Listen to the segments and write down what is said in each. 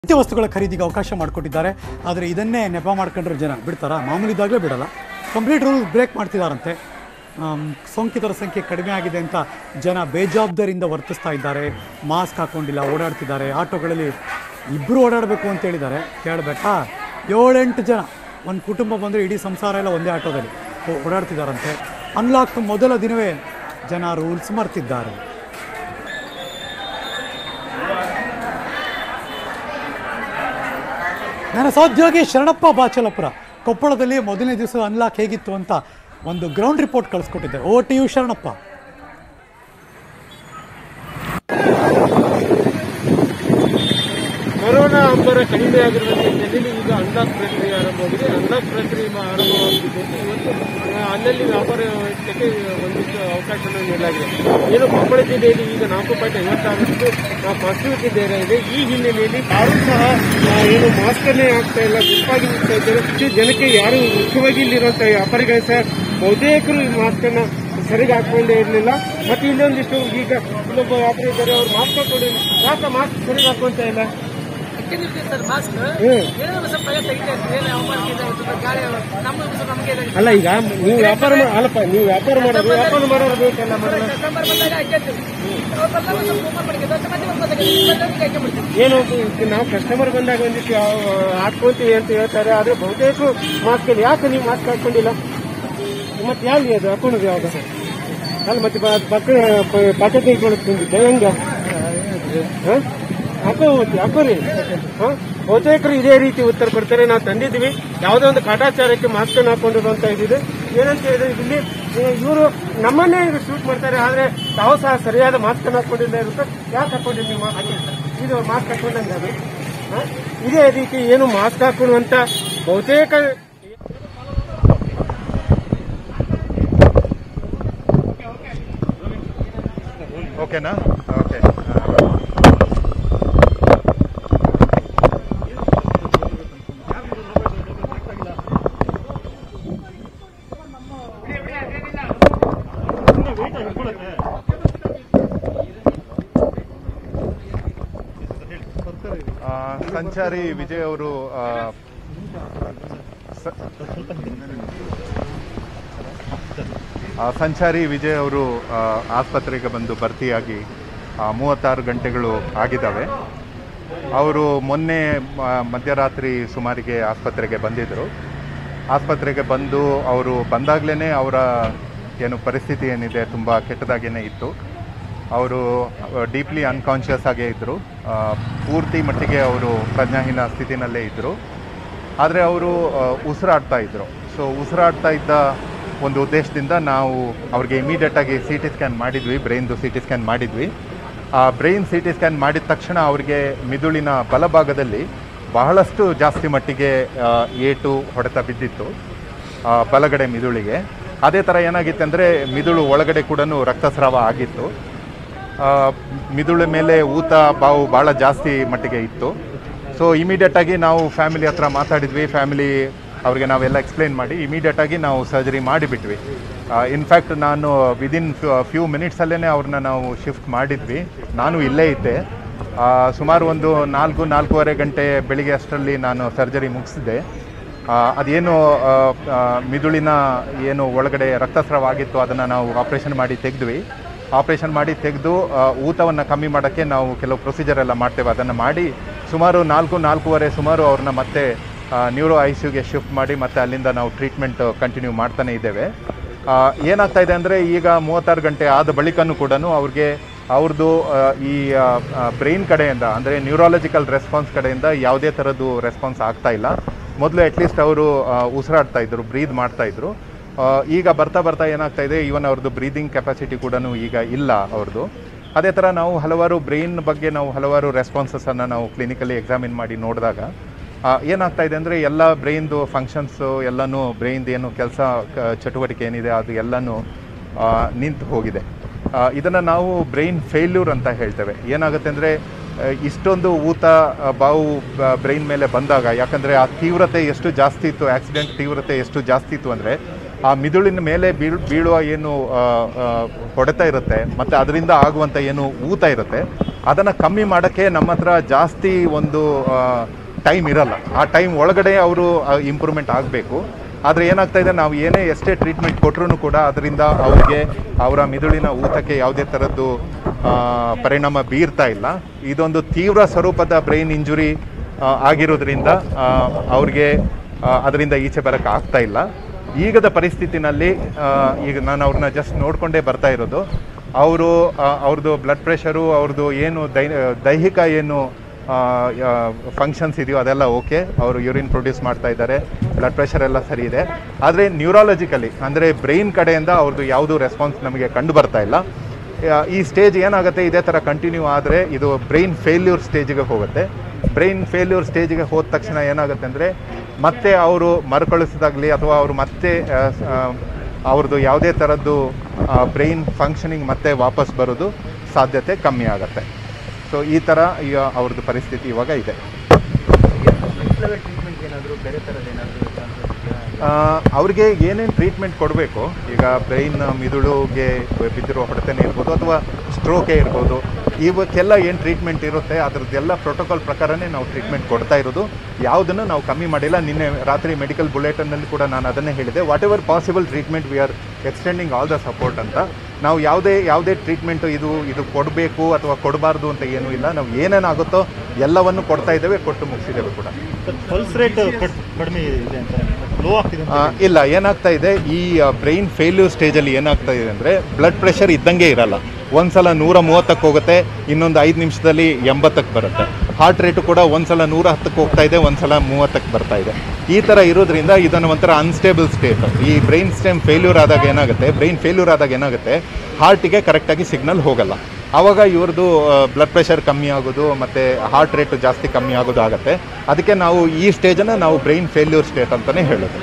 ನಿತ್ಯ ವಸ್ತುಗಳ ಖರೀದಿಗೆ ಅವಕಾಶ ಮಾಡಿಕೊಟ್ಟಿದ್ದಾರೆ ಆದರೆ ಇದನ್ನೇ ನೆಪ ಮಾಡ್ಕೊಂಡ್ರೆ ಜನ ಬಿಡ್ತಾರಾ ಮಾಮೂಲಿದಾಗಲೇ ಬಿಡಲ್ಲ ಕಂಪ್ಲೀಟ್ ರೂಲ್ ಬ್ರೇಕ್ ಮಾಡ್ತಿದ್ದಾರಂತೆ ಆಮ್, ಸೋಂಕಿತರ ಸಂಖ್ಯೆ ಕಡಿಮೆ ಆಗಿದೆ ಅಂತ ಜನ ಬೇಜವಾಬ್ದಾರಿಯಿಂದ ವರ್ತಿಸ್ತಾ ಇದ್ದಾರೆ ಮಾಸ್ಕ್ ಹಾಕೊಂಡಿಲ್ಲ ಓಡಾಡ್ತಿದ್ದಾರೆ ಆಟೋಗಳಲ್ಲಿ ಇಬ್ಬರು ಓಡಾಡಬೇಕು ಅಂತ ಹೇಳಿದ್ದಾರೆ ಕೇಳಬೇಕಾ ಏಳೆಂಟು ಜನ ಒಂದು ಕುಟುಂಬ ಬಂದರೆ ಇಡೀ ಸಂಸಾರ ಎಲ್ಲ ಒಂದೇ ಆಟೋದಲ್ಲಿ ಓ- ಓಡಾಡ್ತಿದ್ದಾರಂತೆ ಅನ್ಲಾಕ್ ಮೊದಲ ದಿನವೇ ಜನ ರೂಲ್ಸ್ ಮರ್ತಿದ್ದಾರೆ ನನ್ನ ಸಹೋದ್ಯೋಗಿ ಶರಣಪ್ಪ ಬಾಚಲಪುರ ಕೊಪ್ಪಳದಲ್ಲಿ ಮೊದಲನೇ ದಿವಸ ಅನ್ಲಾಕ್ ಹೇಗಿತ್ತು ಅಂತ ಒಂದು ಗ್ರೌಂಡ್ ರಿಪೋರ್ಟ್ ಕಳಿಸ್ಕೊಟ್ಟಿದ್ದೆ ಓ ಟಿ ಯು ಶರಣಪ್ಪ ಕೊರೋನಾ ಅಂಬರ ಕಡಿಮೆ ಆಗಿರುವ ಹಿನ್ನೆಲೆಯಲ್ಲಿ ಈಗ ಅನ್ಲಾಕ್ ಪ್ರಕ್ರಿಯೆ ಆರಂಭವಾಗಿದೆ ಅನ್ಲಾಕ್ ಪ್ರಕ್ರಿಯೆ ಆರಂಭವಾಗಿದ್ದು ಇವತ್ತು ಆ, ಅಲ್ಲಲ್ಲಿ ವ್ಯಾಪಾರ ವ್ಯವಸ್ಥೆಗೆ ಒಂದಿಷ್ಟು ಅವಕಾಶವನ್ನು ನೀಡಲಾಗಿದೆ ಏನು ಕೊಪ್ಪಳ ಜಿಲ್ಲೆಯಲ್ಲಿ ಈಗ ನಾಲ್ಕು ಪಾಯಿಂಟ್ ಐವತ್ತಾರಷ್ಟು ಪಾಸಿಟಿವಿಟಿ ದರ ಇದೆ ಈ ಹಿನ್ನೆಲೆಯಲ್ಲಿ ಯಾರೂ ಸಹ ಆ, ಏನು ಮಾಸ್ಕ್ ಅನ್ನೇ ಆಗ್ತಾ ಇಲ್ಲ ಗುಂಪಾಗಿ ನಿಲ್ತಾ ಇದ್ದಾರೆ ಹೆಚ್ಚು ಜನಕ್ಕೆ ಯಾರು ಮುಖ್ಯವಾಗಿ ಇಲ್ಲಿರುವಂತಹ ವ್ಯಾಪಾರಿಗಳು ಸಹ ಬಹುತೇಕರು ಈ ಮಾಸ್ಕ್ ಅನ್ನ ಸರಿಯಾಗಿ ಹಾಕೊಂಡೇ ಇರಲಿಲ್ಲ ಮತ್ತೆ ಇನ್ನೊಂದಿಷ್ಟು ಈಗ ಇಲ್ಲೊಬ್ಬ ವ್ಯಾಪಾರಿ ಇದ್ದಾರೆ ಅವ್ರು ಮಾಸ್ಕ್ ಹಾಕೊಂಡಿಲ್ಲ ಯಾಕೆ ಮಾಸ್ಕ್ ಸರಿಯಾಗಿ ಹಾಕೊಂತ ಇಲ್ಲ ಹಾಕೊಂಡಿರ್ತೀವಿ ಸರ್ ಮಾಸ್ಕ್ ಹ್ಮ್. ಏನೋ ಒಂದು ಸ್ವಲ್ಪ ತೆಗಿತಾ ಇರ್ತೀವಿ ಏನು ಅವಮಾನ ಇದೆ ಒಂದು ಗಾಳಿ ನಮ್ಮ ಸ್ವಲ್ಪ ನಮಗೆ ಇದೆ ಅಲ್ಲ ಈಗ ನೀವು ವ್ಯಾಪಾರ ಮಾ- ಅಲ್ಲಪ್ಪ ನೀವು ವ್ಯಾಪಾರ ಮಾಡೋದು ವ್ಯಾಪಾರ ಮಾಡೋರು ಬೇಕಲ್ಲ ಮಾಡಲ್ಲ ಕಸ್ಟಮರ್ ಬಂದಾಗ ಹಾಕ್ಯಂತೀವಿ ಅವ್ರು ಬಂದಾಗ ಒಂದು ಸ್ವಲ್ಪ ಓಪನ್ ಮಾಡ್ಕೊಂಡು ಮತ್ತೆ ಮತ್ತೆ ಬಂದಾಗ ಹಾಕ್ಕೊಂಡ್ಬಿಡ್ತೀವಿ ಏನು ಅಂತ ನಾವು ಕಸ್ಟಮರ್ ಬಂದಾಗ ಒಂದಿಷ್ಟು ಯಾವ- ಹಾಕ್ಕೊಂತೀವಿ ಅಂತ ಹೇಳ್ತಾರೆ ಆದ್ರೆ ಬಹುತೇಕ ಮಾಸ್ಕ್ ಇಲ್ಲ ಯಾಕೆ ನೀವು ಮಾಸ್ಕ್ ಹಾಕೊಂಡಿಲ್ಲ ಮತ್ತೆ ಯಾವ್ದು ಅದು ಹಾಕೊಳ್ಳೋದು ಯಾವ್ದು ಅಲ್ಲ ಮತ್ತೆ ಬ- ಪಕ್ಕ ಪಾಕೆಟ್ ಇಟ್ಕೊಂಡು ತಿಂದಿದ್ದೆ ಹೆಂಗ ಹ? ಹಾಕೋ ಮತ್ತೆ ಹಾಕೋರಿ ಹ? ಬಹುತೇಕರು ಇದೇ ರೀತಿ ಉತ್ತರ ಕೊಡ್ತಾರೆ ನಾವು ತಂದಿದ್ವಿ ಯಾವುದೋ ಒಂದು ಕಾಟಾಚಾರಕ್ಕೆ ಮಾಸ್ಕ್ ಅನ್ನು ಹಾಕೊಂಡಿರು ಅಂತ ಇದ್ದಿದೆ ಏನಂತ ಹೇಳಿದ್ರೆ ಇಲ್ಲಿ ಇವರು ನಮ್ಮನ್ನೇ ಶೂಟ್ ಮಾಡ್ತಾರೆ ಆದ್ರೆ ತಾವು ಸಹ ಸರಿಯಾದ ಮಾಸ್ಕ್ ಅನ್ನು ಹಾಕೊಂಡಿಲ್ಲ ಇರುತ್ತೆ ಯಾಕೆ ಹಾಕೊಂಡಿಲ್ಲ ನೀವು ಮಾಸ್ಕ್ ಇದು ಮಾಸ್ಕ್ ಹಾಕೊಂಡಂಗೆ ಅದು ಹ? ಇದೇ ರೀತಿ ಏನು ಮಾಸ್ಕ್ ಹಾಕೊಳ್ಳುವಂತ ಬಹುತೇಕ ಓಕೆನಾ ಓಕೆ ಆ, ಸಂಚಾರಿ ವಿಜಯ್ ಅವರು ಆ, ಸ- ಆ, ಸಂಚಾರಿ ವಿಜಯ್ ಅವರು ಆ, ಆಸ್ಪತ್ರೆಗೆ ಬಂದು ಭರ್ತಿಯಾಗಿ ಆ, ಮೂವತ್ತಾರು ಗಂಟೆಗಳು ಆಗಿದ್ದಾವೆ ಅವರು ಮೊನ್ನೆ ಮ- ಮಧ್ಯರಾತ್ರಿ ಸುಮಾರಿಗೆ ಆಸ್ಪತ್ರೆಗೆ ಬಂದಿದ್ದರು ಆಸ್ಪತ್ರೆಗೆ ಬಂದು ಅವರು ಬಂದಾಗಲೇ ಅವರ ಏನು ಪರಿಸ್ಥಿತಿ ಏನಿದೆ ತುಂಬ ಕೆಟ್ಟದಾಗೇನೆ ಇತ್ತು ಅವರು ಡೀಪ್ಲಿ ಅನ್ಕಾನ್ಷಿಯಸ್ ಆಗೇ ಇದ್ದರು ಪೂರ್ತಿ ಮಟ್ಟಿಗೆ ಅವರು ಪ್ರಜ್ಞಾಹೀನ ಸ್ಥಿತಿನಲ್ಲೇ ಇದ್ದರು ಆದರೆ ಅವರು ಉಸಿರಾಡ್ತಾ ಇದ್ದರು ಸೊ ಉಸಿರಾಡ್ತಾ ಇದ್ದ ಒಂದು ಉದ್ದೇಶದಿಂದ ನಾವು ಅವ್ರಿಗೆ ಇಮಿಡಿಯೇಟಾಗಿ ಸಿ ಟಿ ಸ್ಕ್ಯಾನ್ ಮಾಡಿದ್ವಿ ಬ್ರೈನ್ದು ಸಿ ಟಿ ಸ್ಕ್ಯಾನ್ ಮಾಡಿದ್ವಿ ಆ ಬ್ರೈನ್ ಸಿ ಟಿ ಸ್ಕ್ಯಾನ್ ಮಾಡಿದ ತಕ್ಷಣ ಅವರಿಗೆ ಮಿದುಳಿನ ಬಲಭಾಗದಲ್ಲಿ ಬಹಳಷ್ಟು ಜಾಸ್ತಿ ಮಟ್ಟಿಗೆ ಆ, ಏಟು ಹೊಡೆತ ಬಿದ್ದಿತ್ತು ಆ, ಬಲಗಡೆ ಮಿದುಳಿಗೆ ಅದೇ ಥರ ಏನಾಗಿತ್ತಂದರೆ ಮಿದುಳು ಒಳಗಡೆ ಕೂಡ ರಕ್ತಸ್ರಾವ ಆಗಿತ್ತು ಆ, ಮಿದುಳ ಮೇಲೆ ಊತ ಬಾವು ಭಾಳ ಜಾಸ್ತಿ ಮಟ್ಟಿಗೆ ಇತ್ತು ಸೊ ಇಮಿಡಿಯೇಟಾಗಿ ನಾವು ಫ್ಯಾಮಿಲಿ ಹತ್ರ ಮಾತಾಡಿದ್ವಿ ಫ್ಯಾಮಿಲಿ ಅವ್ರಿಗೆ ನಾವೆಲ್ಲ ಎಕ್ಸ್ಪ್ಲೈನ್ ಮಾಡಿ ಇಮಿಡಿಯೇಟಾಗಿ ನಾವು ಸರ್ಜರಿ ಮಾಡಿಬಿಟ್ವಿ ಇನ್ಫ್ಯಾಕ್ಟ್ ನಾನು ವಿದಿನ್ ಫ್ಯೂ ಮಿನಿಟ್ಸಲ್ಲೇ ಅವ್ರನ್ನ ನಾವು ಶಿಫ್ಟ್ ಮಾಡಿದ್ವಿ ನಾನು ಇಲ್ಲೇ ಇದ್ದೆ ಆ, ಸುಮಾರು ಒಂದು ನಾಲ್ಕು ನಾಲ್ಕೂವರೆ ಗಂಟೆ ಬೆಳಿಗ್ಗೆ ಅಷ್ಟರಲ್ಲಿ ನಾನು ಸರ್ಜರಿ ಮುಗಿಸಿದೆ ಆ, ಅದೇನು ಆ, ಆ, ಮಿದುಳಿನ ಏನು ಒಳಗಡೆ ರಕ್ತಸ್ರಾವ ಆಗಿತ್ತು ಅದನ್ನು ನಾವು ಆಪ್ರೇಷನ್ ಮಾಡಿ ತೆಗೆದ್ವಿ ಆಪ್ರೇಷನ್ ಮಾಡಿ ತೆಗೆದು ಊತವನ್ನು ಕಮ್ಮಿ ಮಾಡೋಕ್ಕೆ ನಾವು ಕೆಲವು ಪ್ರೊಸೀಜರ್ ಎಲ್ಲ ಮಾಡ್ತೇವೆ ಅದನ್ನು ಮಾಡಿ ಸುಮಾರು ನಾಲ್ಕು ನಾಲ್ಕೂವರೆ ಸುಮಾರು ಅವ್ರನ್ನ ಮತ್ತೆ ನ್ಯೂರೋ ಐ ಸಿಯುಗೆ ಶಿಫ್ಟ್ ಮಾಡಿ ಮತ್ತೆ ಅಲ್ಲಿಂದ ನಾವು ಟ್ರೀಟ್ಮೆಂಟ್ ಕಂಟಿನ್ಯೂ ಮಾಡ್ತಾನೆ ಇದ್ದೇವೆ ಆ, ಏನಾಗ್ತಾ ಇದೆ ಅಂದರೆ ಈಗ ಮೂವತ್ತಾರು ಗಂಟೆ ಆದ ಬಳಿಕನೂ ಕೂಡ ಅವ್ರಿಗೆ ಅವ್ರದ್ದು ಆ, ಈ ಬ್ರೈನ್ ಕಡೆಯಿಂದ ಅಂದರೆ ನ್ಯೂರಾಲಜಿಕಲ್ ರೆಸ್ಪಾನ್ಸ್ ಕಡೆಯಿಂದ ಯಾವುದೇ ಥರದ್ದು ರೆಸ್ಪಾನ್ಸ್ ಆಗ್ತಾ ಇಲ್ಲ ಮೊದಲು ಅಟ್ಲೀಸ್ಟ್ ಅವರು ಉಸಿರಾಡ್ತಾ ಇದ್ರು ಬ್ರೀದ್ ಮಾಡ್ತಾ ಇದ್ರು ಆ, ಈಗ ಬರ್ತಾ ಬರ್ತಾ ಏನಾಗ್ತಾ ಇದೆ ಈವನ್ ಅವ್ರದ್ದು ಬ್ರೀದಿಂಗ್ ಕೆಪಾಸಿಟಿ ಕೂಡ ಈಗ ಇಲ್ಲ ಅವ್ರದ್ದು ಅದೇ ಥರ ನಾವು ಹಲವಾರು ಬ್ರೈನ್ ಬಗ್ಗೆ ನಾವು ಹಲವಾರು ರೆಸ್ಪಾನ್ಸಸನ್ನು ನಾವು ಕ್ಲಿನಿಕಲ್ಲಿ ಎಕ್ಸಾಮಿನ್ ಮಾಡಿ ನೋಡಿದಾಗ ಆ, ಏನಾಗ್ತಾ ಇದೆ ಅಂದರೆ ಎಲ್ಲ ಬ್ರೈನ್ದು ಫಂಕ್ಷನ್ಸು ಎಲ್ಲನೂ ಬ್ರೈನ್ದು ಏನು ಕೆಲಸ ಚಟುವಟಿಕೆ ಏನಿದೆ ಅದು ಎಲ್ಲನೂ ಆ, ನಿಂತು ಹೋಗಿದೆ ಇದನ್ನು ನಾವು ಬ್ರೈನ್ ಫೇಲ್ಯೂರ್ ಅಂತ ಹೇಳ್ತೇವೆ ಏನಾಗುತ್ತೆ ಅಂದರೆ ಇಷ್ಟೊಂದು ಊತ ಆ, ಬಾವು ಬ್ರೈನ್ ಮೇಲೆ ಬಂದಾಗ ಯಾಕಂದರೆ ಆ ತೀವ್ರತೆ ಎಷ್ಟು ಜಾಸ್ತಿ ಇತ್ತು ಆಕ್ಸಿಡೆಂಟ್ ತೀವ್ರತೆ ಎಷ್ಟು ಜಾಸ್ತಿ ಇತ್ತು ಅಂದರೆ ಆ ಮಿದುಳಿನ ಮೇಲೆ ಬೀಳ್ ಬೀಳುವ ಏನು ಆ, ಆ, ಹೊಡೆತ ಇರುತ್ತೆ ಮತ್ತು ಅದರಿಂದ ಆಗುವಂಥ ಏನು ಊತ ಇರುತ್ತೆ ಅದನ್ನು ಕಮ್ಮಿ ಮಾಡೋಕ್ಕೆ ನಮ್ಮ ಹತ್ರ ಜಾಸ್ತಿ ಒಂದು ಟೈಮ್ ಇರಲ್ಲ ಆ ಟೈಮ್ ಒಳಗಡೆ ಅವರು ಇಂಪ್ರೂವ್ಮೆಂಟ್ ಆಗಬೇಕು ಆದರೆ ಏನಾಗ್ತಾ ಇದೆ ನಾವು ಏನೇ ಎಷ್ಟೇ ಟ್ರೀಟ್ಮೆಂಟ್ ಕೊಟ್ಟರು ಕೂಡ ಅದರಿಂದ ಅವ್ರಿಗೆ ಅವರ ಮಿದುಳಿನ ಊತಕ್ಕೆ ಯಾವುದೇ ಥರದ್ದು ಆ, ಪರಿಣಾಮ ಬೀರ್ತಾ ಇಲ್ಲ ಇದೊಂದು ತೀವ್ರ ಸ್ವರೂಪದ ಬ್ರೈನ್ ಇಂಜುರಿ ಆಗಿರೋದ್ರಿಂದ ಆ, ಅವ್ರಿಗೆ ಆ, ಅದರಿಂದ ಈಚೆ ಬರೋಕ್ಕೆ ಆಗ್ತಾ ಇಲ್ಲ ಈಗದ ಪರಿಸ್ಥಿತಿನಲ್ಲಿ ಆ, ಈಗ ನಾನು ಅವ್ರನ್ನ ಜಸ್ಟ್ ನೋಡಿಕೊಂಡೇ ಬರ್ತಾ ಇರೋದು ಅವರು ಅವ್ರದ್ದು ಬ್ಲಡ್ ಪ್ರೆಷರು ಅವ್ರದ್ದು ಏನು ದೈ ದೈಹಿಕ ಏನು ಫಂಕ್ಷನ್ಸ್ ಇದೆಯೋ ಅದೆಲ್ಲ ಓಕೆ ಅವರು ಯೂರಿನ್ ಪ್ರೊಡ್ಯೂಸ್ ಮಾಡ್ತಾ ಇದ್ದಾರೆ ಬ್ಲಡ್ ಪ್ರೆಷರ್ ಎಲ್ಲ ಸರಿ ಇದೆ ಆದರೆ ನ್ಯೂರಾಲಜಿಕಲಿ ಅಂದರೆ ಬ್ರೈನ್ ಕಡೆಯಿಂದ ಅವ್ರದ್ದು ಯಾವುದೂ ರೆಸ್ಪಾನ್ಸ್ ನಮಗೆ ಕಂಡು ಬರ್ತಾ ಇಲ್ಲ ಆ, ಈ ಸ್ಟೇಜ್ ಏನಾಗುತ್ತೆ ಇದೇ ಥರ ಕಂಟಿನ್ಯೂ ಆದರೆ ಇದು ಬ್ರೈನ್ ಫೇಲ್ಯೂರ್ ಸ್ಟೇಜಿಗೆ ಹೋಗುತ್ತೆ ಬ್ರೈನ್ ಫೇಲ್ಯೂರ್ ಸ್ಟೇಜಿಗೆ ಹೋದ ತಕ್ಷಣ ಏನಾಗುತ್ತೆ ಅಂದರೆ ಮತ್ತೆ ಅವರು ಮರುಕಳಿಸೋದಾಗಲಿ ಅಥವಾ ಅವರು ಮತ್ತೆ ಆ, ಆ, ಅವ್ರದ್ದು ಯಾವುದೇ ಥರದ್ದು ಬ್ರೈನ್ ಫಂಕ್ಷನಿಂಗ್ ಮತ್ತೆ ವಾಪಸ್ ಬರೋದು ಸಾಧ್ಯತೆ ಕಮ್ಮಿ ಆಗುತ್ತೆ ಸೊ ಈ ಥರ ಈಗ ಅವ್ರದ್ದು ಪರಿಸ್ಥಿತಿ ಇವಾಗ ಇದೆ ಆ, ಅವ್ರಿಗೆ ಏನೇನು ಟ್ರೀಟ್ಮೆಂಟ್ ಕೊಡಬೇಕು ಈಗ ಬ್ರೈನ್ ಮಿದುಳುಗೆ ಬಿದ್ದಿರೋ ಹೊಡೆತನೇ ಇರ್ಬೋದು ಅಥವಾ ಸ್ಟ್ರೋಕೇ ಇರ್ಬೋದು ಇವಕ್ಕೆಲ್ಲ ಏನು ಟ್ರೀಟ್ಮೆಂಟ್ ಇರುತ್ತೆ ಅದ್ರದ್ದೆಲ್ಲ ಪ್ರೋಟೋಕಾಲ್ ಪ್ರಕಾರನೇ ನಾವು ಟ್ರೀಟ್ಮೆಂಟ್ ಕೊಡ್ತಾ ಇರೋದು ಯಾವುದನ್ನು ನಾವು ಕಮ್ಮಿ ಮಾಡಿಲ್ಲ ನಿನ್ನೆ ರಾತ್ರಿ ಮೆಡಿಕಲ್ ಬುಲೆಟನ್ನಲ್ಲಿ ಕೂಡ ನಾನು ಅದನ್ನೇ ಹೇಳಿದೆ whatever possible treatment we are extending all the support ಅಂತ ನಾವು ಯಾವುದೇ ಯಾವುದೇ ಟ್ರೀಟ್ಮೆಂಟು ಇದು ಇದು ಕೊಡಬೇಕು ಅಥವಾ ಕೊಡಬಾರ್ದು ಅಂತ ಏನೂ ಇಲ್ಲ ನಾವು ಏನೇನಾಗುತ್ತೋ ಎಲ್ಲವನ್ನು ಕೊಡ್ತಾ ಇದ್ದೇವೆ ಕೊಟ್ಟು ಮುಗಿಸಿದ್ದೇವೆ ಕೂಡ ಪಲ್ಸ್ ರೇಟ್ ಕಡಿಮೆ ಇದೆ ಅಂತ ಲೋ ಆಗ್ತಿದೆ ಆ, ಇಲ್ಲ ಏನಾಗ್ತಾ ಇದೆ ಈ ಬ್ರೈನ್ ಫೇಲ್ಯೂರ್ ಸ್ಟೇಜಲ್ಲಿ ಏನಾಗ್ತಾ ಇದೆ ಅಂದರೆ ಬ್ಲಡ್ ಪ್ರೆಷರ್ ಇದ್ದಂಗೆ ಇರಲ್ಲ ಒಂದ್ಸಲ ನೂರ ಮೂವತ್ತಕ್ಕೆ ಹೋಗುತ್ತೆ ಇನ್ನೊಂದು ಐದು ನಿಮಿಷದಲ್ಲಿ ಎಂಬತ್ತಕ್ಕೆ ಬರುತ್ತೆ ಹಾರ್ಟ್ ರೇಟು ಕೂಡ ಒಂದ್ಸಲ ನೂರ ಹತ್ತಕ್ಕೆ ಹೋಗ್ತಾ ಇದೆ ಒಂದ್ಸಲ ಮೂವತ್ತಕ್ಕೆ ಬರ್ತಾ ಇದೆ ಈ ಥರ ಇರೋದ್ರಿಂದ ಇದನ್ನು ಒಂಥರ ಅನ್ಸ್ಟೇಬಲ್ ಸ್ಟೇಟ್ ಈ ಬ್ರೈನ್ ಸ್ಟೆಮ್ ಫೇಲ್ಯೂರ್ ಆದಾಗ ಏನಾಗುತ್ತೆ ಬ್ರೈನ್ ಫೇಲ್ಯೂರ್ ಆದಾಗ ಏನಾಗುತ್ತೆ ಹಾರ್ಟಿಗೆ ಕರೆಕ್ಟಾಗಿ ಸಿಗ್ನಲ್ ಹೋಗಲ್ಲ ಆವಾಗ ಇವ್ರದ್ದು ಬ್ಲಡ್ ಪ್ರೆಷರ್ ಕಮ್ಮಿ ಆಗೋದು ಮತ್ತು ಹಾರ್ಟ್ ರೇಟ್ ಜಾಸ್ತಿ ಕಮ್ಮಿ ಆಗೋದು ಆಗುತ್ತೆ ಅದಕ್ಕೆ ನಾವು ಈ ಸ್ಟೇಜನ್ನು ನಾವು ಬ್ರೈನ್ ಫೇಲ್ಯೂರ್ ಸ್ಟೇಟ್ ಅಂತಲೇ ಹೇಳೋದು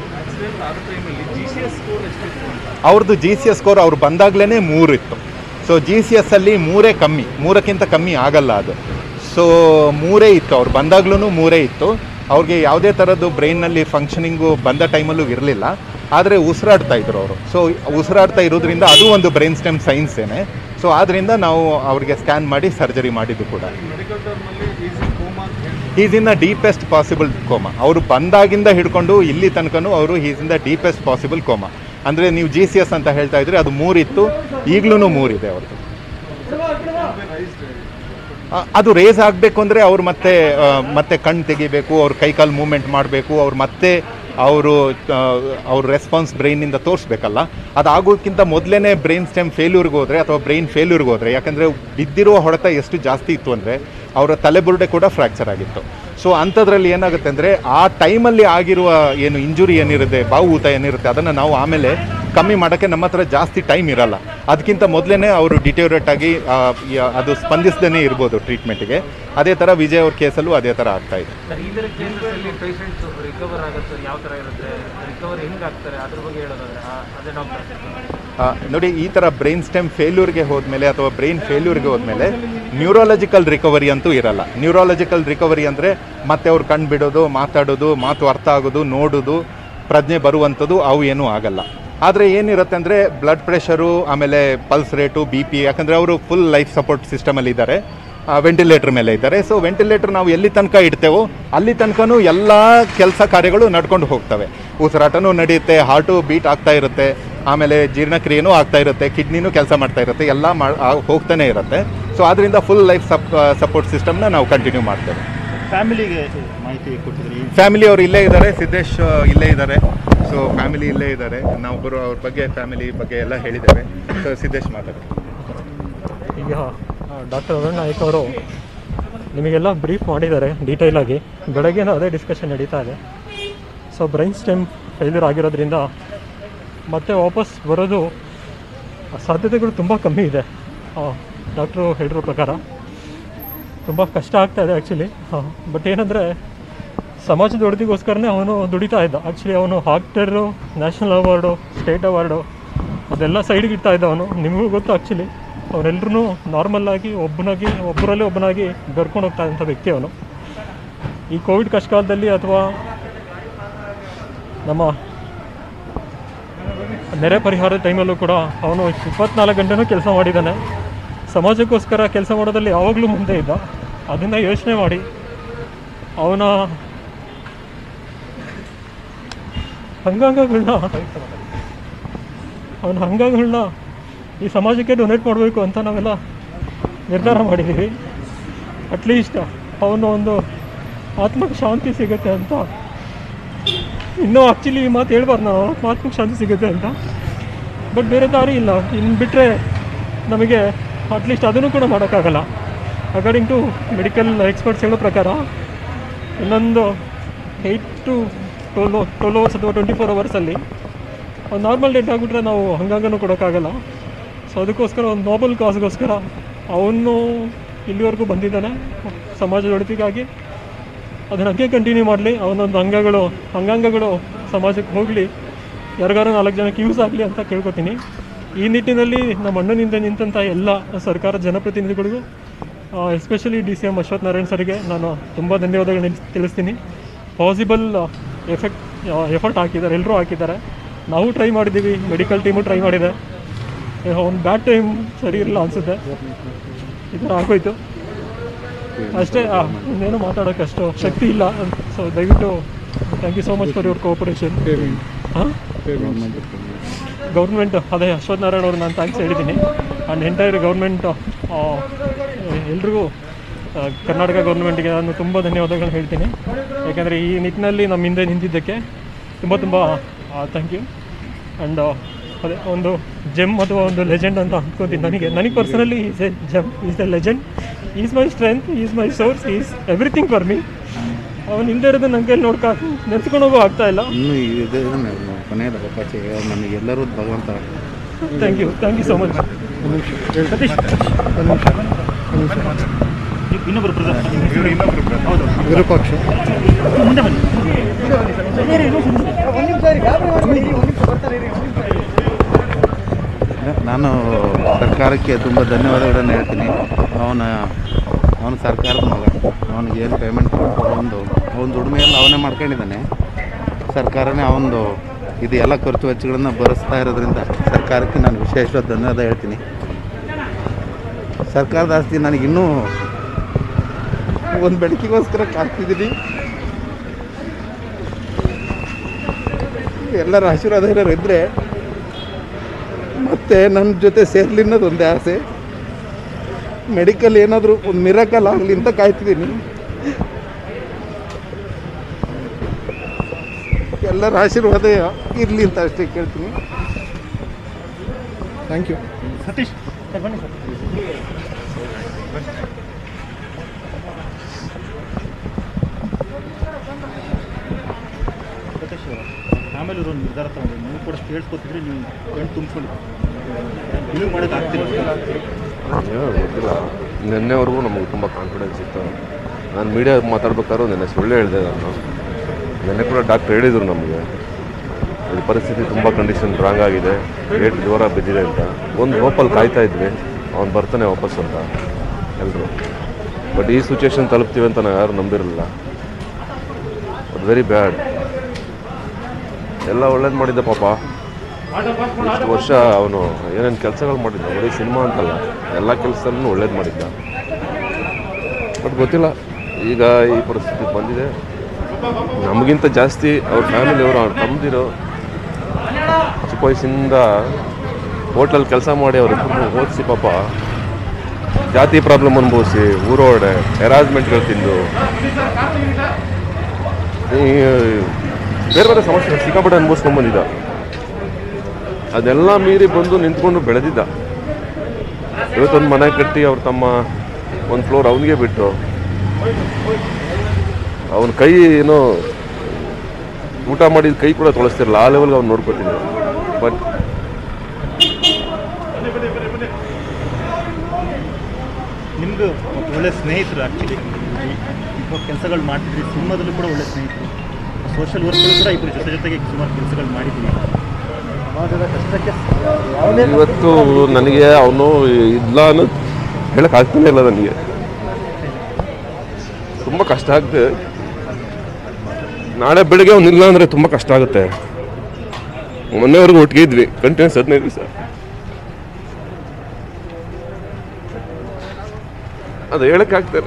ಅವ್ರದ್ದು ಜಿ ಸಿ ಎಸ್ ಸ್ಕೋರ್ ಅವ್ರು ಬಂದಾಗಲೇ ಮೂರು ಇತ್ತು ಸೊ ಜಿ ಸಿ ಎಸ್ ಅಲ್ಲಿ ಮೂರೇ ಕಮ್ಮಿ ಮೂರಕ್ಕಿಂತ ಕಮ್ಮಿ ಆಗಲ್ಲ ಅದು ಸೊ ಮೂರೇ ಇತ್ತು ಅವ್ರು ಬಂದಾಗ್ಲೂ ಮೂರೇ ಇತ್ತು ಅವ್ರಿಗೆ ಯಾವುದೇ ಥರದ್ದು ಬ್ರೈನ್ನಲ್ಲಿ ಫಂಕ್ಷನಿಂಗು ಬಂದ ಟೈಮಲ್ಲೂ ಇರಲಿಲ್ಲ ಆದರೆ ಉಸಿರಾಡ್ತಾ ಇದ್ರು ಅವರು ಸೊ ಉಸಿರಾಡ್ತಾ ಇರೋದ್ರಿಂದ ಅದು ಒಂದು ಬ್ರೈನ್ ಸ್ಟೆಮ್ ಸೈನ್ಸೇನೆ ಸೊ ಆದ್ದರಿಂದ ನಾವು ಅವ್ರಿಗೆ ಸ್ಕ್ಯಾನ್ ಮಾಡಿ ಸರ್ಜರಿ ಮಾಡಿದ್ದು ಕೂಡ is in the deepest possible coma ಅವರು ಬಂದಾಗಿಂದ ಹಿಡ್ಕೊಂಡು ಇಲ್ಲಿ ತನಕನೂ ಅವರು is in the deepest possible coma ಅಂದರೆ ನೀವು ಜಿ ಸಿ ಎಸ್ ಅಂತ ಹೇಳ್ತಾ ಇದ್ರೆ ಅದು ಮೂರಿತ್ತು ಈಗಲೂ ಮೂರಿದೆ ಅವ್ರದ್ದು ಆ, ಅದು ರೇಸ್ ಆಗಬೇಕು ಅಂದರೆ ಅವ್ರು ಮತ್ತೆ ಆ, ಮತ್ತೆ ಕಣ್ಣು ತೆಗಿಬೇಕು ಅವ್ರ ಕೈಕಾಲು ಮೂವ್ಮೆಂಟ್ ಮಾಡಬೇಕು ಅವ್ರು ಮತ್ತೆ ಅವರು ಅವ್ರ ರೆಸ್ಪಾನ್ಸ್ ಬ್ರೈನಿಂದ ತೋರಿಸ್ಬೇಕಲ್ಲ ಅದಾಗೋಕ್ಕಿಂತ ಮೊದಲೇ ಬ್ರೈನ್ ಸ್ಟೆಮ್ ಫೇಲ್ಯೂರ್ಗೆ ಹೋದರೆ ಅಥವಾ ಬ್ರೈನ್ ಫೇಲ್ಯೂರ್ಗೆ ಹೋದರೆ ಯಾಕಂದರೆ ಬಿದ್ದಿರುವ ಹೊಡೆತ ಎಷ್ಟು ಜಾಸ್ತಿ ಇತ್ತು ಅಂದರೆ ಅವರ ತಲೆಬುರುಡೆ ಕೂಡ ಫ್ರ್ಯಾಕ್ಚರ್ ಆಗಿತ್ತು ಸೊ ಅಂಥದ್ರಲ್ಲಿ ಏನಾಗುತ್ತೆ ಅಂದರೆ ಆ ಟೈಮಲ್ಲಿ ಆಗಿರುವ ಏನು ಇಂಜುರಿ ಏನಿರುತ್ತೆ ಬಾವು ಊತ ಏನಿರುತ್ತೆ ಅದನ್ನು ನಾವು ಆಮೇಲೆ ಕಮ್ಮಿ ಮಾಡೋಕ್ಕೆ ನಮ್ಮ ಹತ್ರ ಜಾಸ್ತಿ ಟೈಮ್ ಇರಲ್ಲ ಅದಕ್ಕಿಂತ ಮೊದಲೇ ಅವರು ಡಿಟೇರೇಟ್ ಆಗಿ ಆ, ಯ- ಅದು ಸ್ಪಂದಿಸದೇ ಇರ್ಬೋದು ಟ್ರೀಟ್ಮೆಂಟ್ಗೆ ಅದೇ ಥರ ವಿಜಯ್ ಅವ್ರ ಕೇಸಲ್ಲೂ ಅದೇ ಥರ ಆಗ್ತಾ ಇದೆ ಸರ್ ಈ ಥರ ಕೇಸಲ್ಲಿ ಪೇಷಂಟ್ಸ್ ರಿಕವರ್ ಆಗುತ್ತೆ ಯಾವ ಥರ ಇರುತ್ತೆ ರಿಕವರ್ ಹೆಂಗೆ ಆಗ್ತಾರೆ ಅದ್ರ ಬಗ್ಗೆ ಹೇಳೋದಾದ್ರೆ ಆ- ಅದೇ ಡಾಕ್ಟರ್ ಆ, ನೋಡಿ ಈ ಥರ ಬ್ರೈನ್ ಸ್ಟೆಮ್ ಫೇಲ್ಯೂರ್ಗೆ ಹೋದ್ಮೇಲೆ ಅಥವಾ ಬ್ರೈನ್ ಫೇಲ್ಯೂರ್ಗೆ ಹೋದ್ಮೇಲೆ ನ್ಯೂರಾಲಜಿಕಲ್ ರಿಕವರಿ ಅಂತೂ ಇರಲ್ಲ ನ್ಯೂರಾಲಜಿಕಲ್ ರಿಕವರಿ ಅಂದರೆ ಮತ್ತೆ ಅವ್ರು ಕಣ್ಣು ಬಿಡೋದು ಮಾತಾಡೋದು ಮಾತು ಅರ್ಥ ಆಗೋದು ನೋಡೋದು ಪ್ರಜ್ಞೆ ಬರುವಂಥದ್ದು ಅವು ಏನೂ ಆಗಲ್ಲ ಆದರೆ ಏನಿರುತ್ತೆ ಅಂದರೆ ಬ್ಲಡ್ ಪ್ರೆಷರು ಆಮೇಲೆ ಪಲ್ಸ್ ರೇಟು ಬಿ ಪಿ ಯಾಕಂದರೆ ಅವರು ಫುಲ್ ಲೈಫ್ ಸಪೋರ್ಟ್ ಸಿಸ್ಟಮಲ್ಲಿ ಇದ್ದಾರೆ ವೆಂಟಿಲೇಟರ್ ಮೇಲೆ ಇದ್ದಾರೆ ಸೊ ವೆಂಟಿಲೇಟರ್ ನಾವು ಎಲ್ಲಿ ತನಕ ಇಡ್ತೇವೋ ಅಲ್ಲಿ ತನಕನೂ ಎಲ್ಲ ಕೆಲಸ ಕಾರ್ಯಗಳು ನಡ್ಕೊಂಡು ಹೋಗ್ತವೆ ಉಸಿರಾಟನೂ ನಡೆಯುತ್ತೆ ಹಾರ್ಟು ಬೀಟ್ ಆಗ್ತಾ ಇರುತ್ತೆ ಆಮೇಲೆ ಜೀರ್ಣಕ್ರಿಯೆನೂ ಆಗ್ತಾ ಇರುತ್ತೆ ಕಿಡ್ನಿನೂ ಕೆಲಸ ಮಾಡ್ತಾ ಇರುತ್ತೆ ಎಲ್ಲ ಮಾ ಆ- ಹೋಗ್ತಾನೆ ಇರುತ್ತೆ ಸೊ ಅದರಿಂದ ಫುಲ್ ಲೈಫ್ ಸಪ್ ಸಪೋರ್ಟ್ ಸಿಸ್ಟಮ್ನ ನಾವು ಕಂಟಿನ್ಯೂ ಮಾಡ್ತೇವೆ ಫ್ಯಾಮಿಲಿಗೆ ಮಾಹಿತಿ ಕೊಟ್ಟಿದ್ರಿ ಫ್ಯಾಮಿಲಿ ಅವರು ಇಲ್ಲೇ ಇದ್ದಾರೆ ಸಿದ್ದೇಶ್ ಆ, ಇಲ್ಲೇ ಇದ್ದಾರೆ ಸೊ ಫ್ಯಾಮಿಲಿ ಇಲ್ಲೇ ಇದ್ದಾರೆ ನಾವೊಬ್ಬರು ಅವ್ರ ಬಗ್ಗೆ ಫ್ಯಾಮಿಲಿ ಬಗ್ಗೆ ಎಲ್ಲ ಹೇಳಿದ್ದೇವೆ ಸೊ ಸಿದ್ದೇಶ್ ಮಾತಾಡಿ ಈಗ ಡಾಕ್ಟರ್ ಅರುಣ್ ನಾಯ್ಕ್ ಅವರು ನಿಮಗೆಲ್ಲ ಬ್ರೀಫ್ ಮಾಡಿದ್ದಾರೆ ಡೀಟೇಲ್ ಆಗಿ ಬೆಳಗ್ಗೆನೂ ಅದೇ ಡಿಸ್ಕಷನ್ ನಡೀತಾ ಇದೆ ಸೊ ಬ್ರೈನ್ ಸ್ಟೆಮ್ ಫೇಲ್ಯೂರ್ ಆಗಿರೋದ್ರಿಂದ ಮತ್ತೆ ವಾಪಸ್ ಬರೋದು ಸಾಧ್ಯತೆಗಳು ತುಂಬ ಕಮ್ಮಿ ಇದೆ ಡಾಕ್ಟ್ರು ಹೇಳಿರೋ ಪ್ರಕಾರ ತುಂಬ ಕಷ್ಟ ಆಗ್ತಾ ಇದೆ ಆ್ಯಕ್ಚುಲಿ ಬಟ್ ಏನಂದರೆ ಸಮಾಜದ ಒಡದಿಗೋಸ್ಕರನೇ ಅವನು ದುಡಿತಾ ಇದ್ದ ಆ್ಯಕ್ಚುಲಿ ಅವನು ಹಾಕ್ಟರು ನ್ಯಾಷನಲ್ ಅವಾರ್ಡು ಸ್ಟೇಟ್ ಅವಾರ್ಡು ಅದೆಲ್ಲ ಸೈಡ್ಗೆ ಇಡ್ತಾ ಇದ್ದ ಅವನು ನಿಮಗೂ ಗೊತ್ತು ಆ್ಯಕ್ಚುಲಿ ಅವರೆಲ್ಲರೂ ನಾರ್ಮಲ್ ಆಗಿ ಒಬ್ಬನಾಗಿ ಒಬ್ಬರಲ್ಲಿ ಒಬ್ಬನಾಗಿ ಬೆರ್ಕೊಂಡು ಹೋಗ್ತಾ ಇದ್ದಂಥ ವ್ಯಕ್ತಿ ಅವನು ಈ ಕೋವಿಡ್ ಕಷ್ಟಕಾಲದಲ್ಲಿ ಅಥವಾ ನಮ್ಮ ನೆರೆ ಪರಿಹಾರದ ಟೈಮಲ್ಲೂ ಕೂಡ ಅವನು ಇಪ್ಪತ್ನಾಲ್ಕು ಗಂಟೆನೂ ಕೆಲಸ ಮಾಡಿದ್ದಾನೆ ಸಮಾಜಕ್ಕೋಸ್ಕರ ಕೆಲಸ ಮಾಡೋದಲ್ಲಿ ಯಾವಾಗಲೂ ಮುಂದೆ ಇದ್ದ ಅದನ್ನು ಯೋಚನೆ ಮಾಡಿ ಅವನ ಅಂಗಾಂಗಗಳನ್ನ ಅವನ ಅಂಗಾಂಗಗಳನ್ನ ಈ ಸಮಾಜಕ್ಕೆ ಡೊನೇಟ್ ಮಾಡಬೇಕು ಅಂತ ನಾವೆಲ್ಲ ನಿರ್ಧಾರ ಮಾಡಿದ್ದೀವಿ ಅಟ್ಲೀಸ್ಟ್ ಅವನ ಒಂದು ಆತ್ಮಕ್ಕೆ ಶಾಂತಿ ಸಿಗುತ್ತೆ ಅಂತ ಇನ್ನೂ ಆ್ಯಕ್ಚುಲಿ ಈ ಮಾತು ಹೇಳ್ಬಾರ್ದು ನಾವು ಆತ್ಮಕ್ಕೆ ಶಾಂತಿ ಸಿಗುತ್ತೆ ಅಂತ ಬಟ್ ಬೇರೆ ದಾರಿ ಇಲ್ಲ ಇನ್ನು ಬಿಟ್ಟರೆ ನಮಗೆ ಅಟ್ಲೀಸ್ಟ್ ಅದನ್ನು ಕೂಡ ಮಾಡೋಕ್ಕಾಗಲ್ಲ ಅಕಾರ್ಡಿಂಗ್ ಟು ಮೆಡಿಕಲ್ ಎಕ್ಸ್ಪರ್ಟ್ಸ್ ಹೇಳೋ ಪ್ರಕಾರ ಇನ್ನೊಂದು eight to twelve twelve hours ಅಥವಾ ಟ್ವೆಂಟಿ ಫೋರ್ ಅವರ್ಸಲ್ಲಿ ಒಂದು ನಾರ್ಮಲ್ ಡೆಡ್ ಆಗಿಬಿಟ್ರೆ ನಾವು ಹಂಗಾಗನೂ ಕೊಡೋಕ್ಕಾಗಲ್ಲ ಸೊ ಅದಕ್ಕೋಸ್ಕರ ಒಂದು ನೋಬಲ್ ಕಾಸ್ಗೋಸ್ಕರ ಅವನು ಇಲ್ಲಿವರೆಗೂ ಬಂದಿದ್ದಾನೆ ಸಮಾಜದ ಒಳಿತಿಗಾಗಿ ಅದನ್ನ ಹಂಗೆ ಕಂಟಿನ್ಯೂ ಮಾಡಲಿ ಅವನೊಂದು ಅಂಗಗಳು ಅಂಗಾಂಗಗಳು ಸಮಾಜಕ್ಕೆ ಹೋಗಲಿ ಯಾರಿಗಾರು ನಾಲ್ಕು ಜನಕ್ಕೆ ಯೂಸ್ ಆಗಲಿ ಅಂತ ಕೇಳ್ಕೊತೀನಿ ಈ ನಿಟ್ಟಿನಲ್ಲಿ ನಮ್ಮ ಅಣ್ಣನಿಂದ ನಿಂತಹ ಎಲ್ಲ ಸರ್ಕಾರ ಜನಪ್ರತಿನಿಧಿಗಳಿಗೂ especially D C M Ashwath Narayan ಸರ್ಗೆ ನಾನು ತುಂಬ ಧನ್ಯವಾದಗಳನ್ನ ತಿಳಿಸ್ತೀನಿ ಪಾಸಿಬಲ್ ಎಫೆಕ್ಟ್ ಎಫರ್ಟ್ ಹಾಕಿದ್ದಾರೆ ಎಲ್ಲರೂ ಹಾಕಿದ್ದಾರೆ ನಾವು ಟ್ರೈ ಮಾಡಿದ್ದೀವಿ ಮೆಡಿಕಲ್ ಟೀಮು ಟ್ರೈ ಮಾಡಿದೆ ಒಂದು ಬ್ಯಾಡ್ ಟೈಮ್ ಸರಿ ಇರಲಿಲ್ಲ ಅನಿಸುತ್ತೆ ಈ ಥರ ಆಗೋಯ್ತು ಅಷ್ಟೇ ಆ, ಇನ್ನೇನು ಮಾತಾಡೋಕ್ಕೆ ಅಷ್ಟು ಶಕ್ತಿ ಇಲ್ಲ ಸೊ ದಯವಿಟ್ಟು thank you so much for your cooperation ಹಾಂ ಗೌರ್ಮೆಂಟ್ ಅದೇ ಅಶ್ವಥ್ ನಾರಾಯಣ ಅವ್ರು ನಾನು ಥ್ಯಾಂಕ್ಸ್ ಹೇಳಿದ್ದೀನಿ ಆ್ಯಂಡ್ ಎಂಟೈರ್ ಗೌರ್ಮೆಂಟ್ ಎಲ್ರಿಗೂ ಆ, ಕರ್ನಾಟಕ ಗೌರ್ಮೆಂಟ್ಗೆ ನಾನು ತುಂಬ ಧನ್ಯವಾದಗಳು ಹೇಳ್ತೀನಿ ಯಾಕೆಂದರೆ ಈ ನಿಟ್ಟಿನಲ್ಲಿ ನಮ್ಮ ಹಿಂದೆ ನಿಂತಿದ್ದಕ್ಕೆ ತುಂಬ ತುಂಬ ಥ್ಯಾಂಕ್ ಯು ಆ್ಯಂಡ್ ಅದೇ ಒಂದು ಜೆಮ್ ಅಥವಾ ಒಂದು ಲೆಜೆಂಡ್ ಅಂತ ಅಂದ್ಕೊತೀನಿ ನನಗೆ ನನಗೆ personally is a gem is a legend is my strength is my source is everything for me ಅವನು ಇಲ್ಲದೆ ಇರೋದು ನನ್ನ ಕೈಲಿ ನೋಡ್ಕೊ ನೆನ್ಸ್ಕೊಂಡು ಹೋಗೋ ಆಗ್ತಾ ಇಲ್ಲ ಇನ್ನೂ ಇದೆ ಕೊನೆಯದ ಅವಕಾಶ ನಮಗೆಲ್ಲರೂ ಭಗವಂತ thank you thank you so much Satish ಇನ್ನೊಬ್ಬರು ಬ್ರದರ್ ಇವ್ರು ಇನ್ನೊಬ್ರು brother. ಹೌದು ವಿರೂಪಾಕ್ಷ ಮುಂದೆ ಬನ್ನಿ ನಾನು ಸರ್ಕಾರಕ್ಕೆ ತುಂಬ ಧನ್ಯವಾದಗಳನ್ನು ಹೇಳ್ತೀನಿ ಅವನ ಅವನ ಸರ್ಕಾರದ ಮಗ ಅವನಿಗೆ ಏನು ಪೇಮೆಂಟ್ ಕೊಡ್ತಾರೆ ಒಂದು ಅವನ ದುಡಿಮೆಯೆಲ್ಲ ಅವನೇ ಮಾಡ್ಕೊಂಡಿದ್ದಾನೆ ಸರ್ಕಾರನೇ ಅವನದು ಇದು ಎಲ್ಲ ಖರ್ಚು ವೆಚ್ಚಗಳನ್ನು ಭರಿಸ್ತಾ ಇರೋದ್ರಿಂದ ಸರ್ಕಾರಕ್ಕೆ ನಾನು ವಿಶೇಷವಾದ ಧನ್ಯವಾದ ಹೇಳ್ತೀನಿ ಸರ್ಕಾರದ ಆಸ್ತಿ ನನಗಿನ್ನೂ ಒಂದು ಬೆಳಕಿಗೋಸ್ಕರ ಕಾಗ್ತಿದ್ದೀನಿ ಎಲ್ಲರ ಆಶೀರ್ವಾದ ಏನಾರು ಇದ್ದರೆ ಮತ್ತೆ ನನ್ನ ಜೊತೆ ಸೇರ್ಲಿ ಅನ್ನೋದು ಒಂದೇ ಆಸೆ ಮೆಡಿಕಲ್ ಏನಾದರೂ ಒಂದು ಮಿರಕಲ್ ಆಗಲಿ ಅಂತ ಕಾಯ್ತಿದ್ದೀನಿ ಎಲ್ಲರ ಆಶೀರ್ವಾದ ಇರಲಿ ಅಂತ ಅಷ್ಟೇ ಕೇಳ್ತೀನಿ ಥ್ಯಾಂಕ್ ಯು ಸತೀಶ್ ಸರ್ ಬನ್ನಿ ಸರ್ ಸತೀಶ್ ಅವರೇ, ಆಮೇಲೆ ಇವರು ನಿರ್ಧಾರ ತಗೊಂಡ್ರು ನೀವು ಕೂಡ ಕೇಳಿಸ್ಕೊತಿದ್ರೆ ನೀವು ಗಂಟು ತುಂಬಿಸ್ಕೊಳ್ಳಿ ನೀವು ಮಾಡೋಕೆ ಆಗ್ತಿಲ್ಲ ಏನೋ ಗೊತ್ತಿಲ್ಲ ನಿನ್ನೆವರೆಗೂ ನಮಗೆ ತುಂಬ ಕಾನ್ಫಿಡೆನ್ಸ್ ಇತ್ತು ನಾನು ಮೀಡಿಯಾ ಮಾತಾಡ್ಬೇಕಾದ್ರೂ ನಿನ್ನೆ ಸುಳ್ಳು ಹೇಳಿದೆ ನಾನು ನಿನ್ನೆ ಕೂಡ ಡಾಕ್ಟ್ರ್ ಹೇಳಿದರು ನಮಗೆ ಈ ಪರಿಸ್ಥಿತಿ ತುಂಬ ಕಂಡೀಷನ್ ರಾಂಗ್ ಆಗಿದೆ ಏಟ್ ಜ್ವರ ಬಿದ್ದಿದೆ ಅಂತ ಒಂದು ಹೋಪಲ್ಲಿ ಕಾಯ್ತಾ ಇದ್ವಿ ಅವ್ನು ಬರ್ತಾನೆ ವಾಪಸ್ ಅಂತ ಎಲ್ಲರೂ ಬಟ್ ಈ ಸಿಚುವೇಶನ್ ತಲುಪ್ತೀವಿ ಅಂತ ನಾವು ಯಾರು ನಂಬಿರಲಿಲ್ಲ ಬಟ್ ವೆರಿ ಬ್ಯಾಡ್ ಎಲ್ಲ ಒಳ್ಳೇದು ಮಾಡಿದ್ದ ಪಾಪ ಇಷ್ಟು ವರ್ಷ ಅವನು ಏನೇನು ಕೆಲಸಗಳು ಮಾಡಿದ್ದ ಬರೀ ಸಿನಿಮಾ ಅಂತಲ್ಲ ಎಲ್ಲ ಕೆಲಸದಲ್ಲೂ ಒಳ್ಳೇದು ಮಾಡಿದ್ದ ಬಟ್ ಗೊತ್ತಿಲ್ಲ ಈಗ ಈ ಪರಿಸ್ಥಿತಿ ಬಂದಿದೆ ನಮಗಿಂತ ಜಾಸ್ತಿ ಅವ್ರ ಫ್ಯಾಮಿಲಿಯವರು ಅವ್ರ ತಮ್ಮದಿರು ಚಿಕ್ಕ ವಯಸ್ಸಿಂದ ಹೋಟ್ಲಲ್ಲಿ ಕೆಲಸ ಮಾಡಿ ಅವ್ರಿಬ್ಬರು ಓದಿಸಿ ಪಾಪ ಜಾತಿ ಪ್ರಾಬ್ಲಮ್ ಅನುಭವಿಸಿ ಊರೋಡೆ ಹೆರಾಸ್ಮೆಂಟ್ಗಳು ತಿಂದು ಈ ಬೇರೆ ಬೇರೆ ಸಮಸ್ಯೆ ಸಿಕ್ಕಾಪಟ್ಟೆ ಅನುಭವಿಸ್ಕೊಂಡು ಬಂದಿದ್ದ ಅದೆಲ್ಲ ಮೀರಿ ಬಂದು ನಿಂತ್ಕೊಂಡು ಬೆಳೆದಿದ್ದ ಇವತ್ತೊಂದು ಮನೆ ಕಟ್ಟಿ ಅವ್ರ ತಮ್ಮ ಒಂದು ಫ್ಲೋರ್ ಅವನಿಗೆ ಬಿಟ್ಟು ಅವನ ಕೈ ಏನೋ ಊಟ ಮಾಡಿದ ಕೈ ಕೂಡ ತೊಳಸ್ತಿರಲ್ಲ ಆ ಲೆವೆಲ್ಗೆ ಅವ್ನು ನೋಡ್ಕೊತಿದ್ದ ಬಟ್ ನಿಮ್ಮದು ಒಳ್ಳೆ ಸ್ನೇಹಿತರು ಆ್ಯಕ್ಚುಲಿ ಇವಾಗ ಕೆಲಸಗಳು ಮಾಡ್ತಿದ್ರಿ ಸಿನಿಮಾದಲ್ಲೂ ಕೂಡ ಒಳ್ಳೆ ಸ್ನೇಹಿತರು ಸೋಷಿಯಲ್ ವರ್ಕ್ಗಳು ಕೂಡ ಇಬ್ಬರು ಜೊತೆ ಜೊತೆಗೆ ಸುಮಾರು ಕೆಲಸಗಳು ಮಾಡಿದ್ದೀವಿ ಸಮಾಜದ ಕಷ್ಟಕ್ಕೆ ಇವತ್ತು ನನಗೆ ಅವನು ಇಲ್ಲ ಅನ್ನೋದು ಹೇಳಕ್ ಆಗ್ತಾನೆ ಇಲ್ಲ ನನಗೆ ತುಂಬ ಕಷ್ಟ ಆಗ್ತದೆ ನಾಳೆ ಬೆಳಿಗ್ಗೆ ಅವ್ನು ಇಲ್ಲ ಅಂದರೆ ತುಂಬ ಕಷ್ಟ ಆಗುತ್ತೆ ಮೊನ್ನೆವರೆಗೂ ಒಟ್ಟಿಗೆ ಇದ್ವಿ ಕಂಟಿನ್ಯೂಸ್ ಹದಿನೈದು ದಿವಸ ಅದು ಹೇಳೋಕ್ಕಾಗ್ತಾರೆ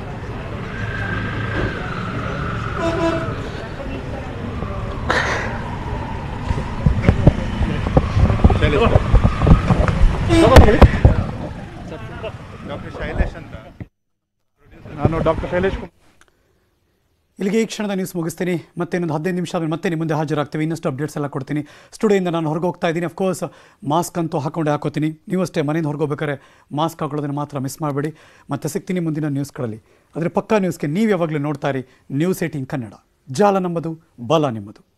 ಡಾಕ್ಟರ್ ಶೈಲೇಶ್ ಅಂತ ನಾನು ಡಾಕ್ಟರ್ ಶೈಲೇಶ್ ಕುಮಾರ್ ಇಲ್ಲಿಗೆ ಈ ಕ್ಷಣದ ನ್ಯೂಸ್ ಮುಗಿಸ್ತೀನಿ ಮತ್ತೆ ಇನ್ನೊಂದು ಹದಿನೈದು ನಿಮಿಷ ಆದ್ಮೇಲೆ ಮತ್ತೆ ನಿಮ್ಮ ಮುಂದೆ ಹಾಜರಾಗ್ತೀವಿ ಇನ್ನಷ್ಟು ಅಪ್ಡೇಟ್ಸ್ ಎಲ್ಲ ಕೊಡ್ತೀನಿ ಸ್ಟುಡಿಯೋಯಿಂದ ನಾನು ಹೊರಗೆ ಹೋಗ್ತಾ ಇದ್ದೀನಿ ಅಫ್ಕೋರ್ಸ್ ಮಾಸ್ಕ್ ಅಂತೂ ಹಾಕೊಂಡೆ ಹಾಕೋತೀನಿ ನೀವು ಅಷ್ಟೇ ಮನೆಯಿಂದ ಹೊರಗೆ ಹೋಗ್ಬೇಕಾದ್ರೆ ಮಾಸ್ಕ್ ಹಾಕೊಳ್ಳೋದನ್ನು ಮಾತ್ರ ಮಿಸ್ ಮಾಡಬೇಡಿ ಮತ್ತೆ ಸಿಗ್ತೀನಿ ಮುಂದಿನ ನ್ಯೂಸ್ಗಳಲ್ಲಿ ಆದರೆ ಪಕ್ಕಾ ನ್ಯೂಸ್ಗೆ ನೀವು ಯಾವಾಗಲೂ ನೋಡ್ತಾ ಇರಿ ನ್ಯೂಸ್ ಏಟಿನ್ ಕನ್ನಡ ಜಾಲ ನಮ್ಮದು ಬಲ ನಿಮ್ಮದು